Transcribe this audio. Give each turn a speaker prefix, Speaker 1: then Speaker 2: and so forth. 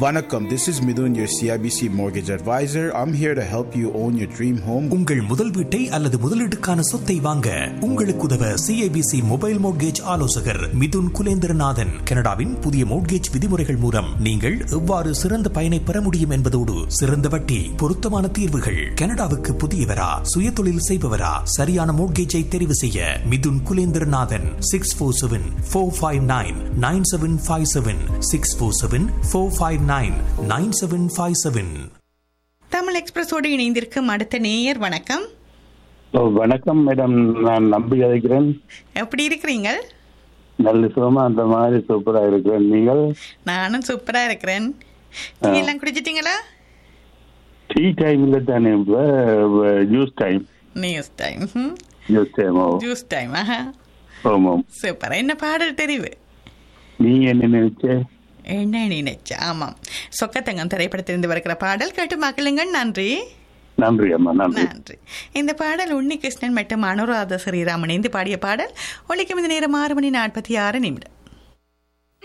Speaker 1: Vanakkam, this is Midun, your CIBC mortgage advisor. I'm here to help you own your dream home.
Speaker 2: உங்கள் முதல் வீட்டை அல்லது முதலீட்டுக்கான சொத்தை வாங்க உங்களுக்கு உதவ சிஐபிசி மொபைல் மோட்கேஜ் ஆலோசகர் மிதுன் குலேந்திரநாதன் கனடாவின் புதிய மோட்கேஜ் விதிமுறைகள் மூலம் நீங்கள் எவ்வாறு சிறந்த பயனை பெற முடியும் என்பதோடு சிறந்த வட்டி பொருத்தமான தீர்வுகள் கனடாவுக்கு புதியவரா சுயதொழில் செய்பவரா சரியான மோட்கேஜை தெரிவு செய்ய Mithun Kulendranathan six four seven four five nine nine seven five seven six four seven four five nine nine seven five seven
Speaker 3: Tamil எக்ஸ்பிரஸோடு இணைந்திருக்கும் அடுத்த நேயர் வணக்கம்
Speaker 4: ஓ, வணக்கம் மேடம் நான் நம்பி அழைக்கிறேன்
Speaker 3: எப்படி இருக்கிறீங்க
Speaker 4: நல்ல சுகமா அந்த மாதிரி சூப்பரா இருக்கிறேன் நீங்கள்
Speaker 3: நானும் சூப்பரா இருக்கிறேன் டீ எல்லாம் குடிச்சிட்டீங்களா
Speaker 4: டீ டைம்ல தானே juice time
Speaker 3: news time
Speaker 4: juice time oh
Speaker 3: juice time ஆஹா
Speaker 4: ஆமாம்
Speaker 3: சூப்பர் என்ன பாடல் தெரிவு
Speaker 4: நீ என்ன நினைச்ச
Speaker 3: என்ன நினைச்ச ஆமாம் சொக்கத்தங்கம் திரைப்படத்திலிருந்து வருகிற பாடல் கேட்டு மக்களுங்கள் நன்றி
Speaker 4: நன்றி அம்மா நன்றி
Speaker 3: நன்றி இந்த பாடல் உன்னி கிருஷ்ணன் மற்றும் அனுராதா ஸ்ரீராமன் இணைந்து பாடிய பாடல் ஒழிக்கும் இந்த நேரம் ஆறு மணி நாற்பத்தி ஆறு நிமிடம்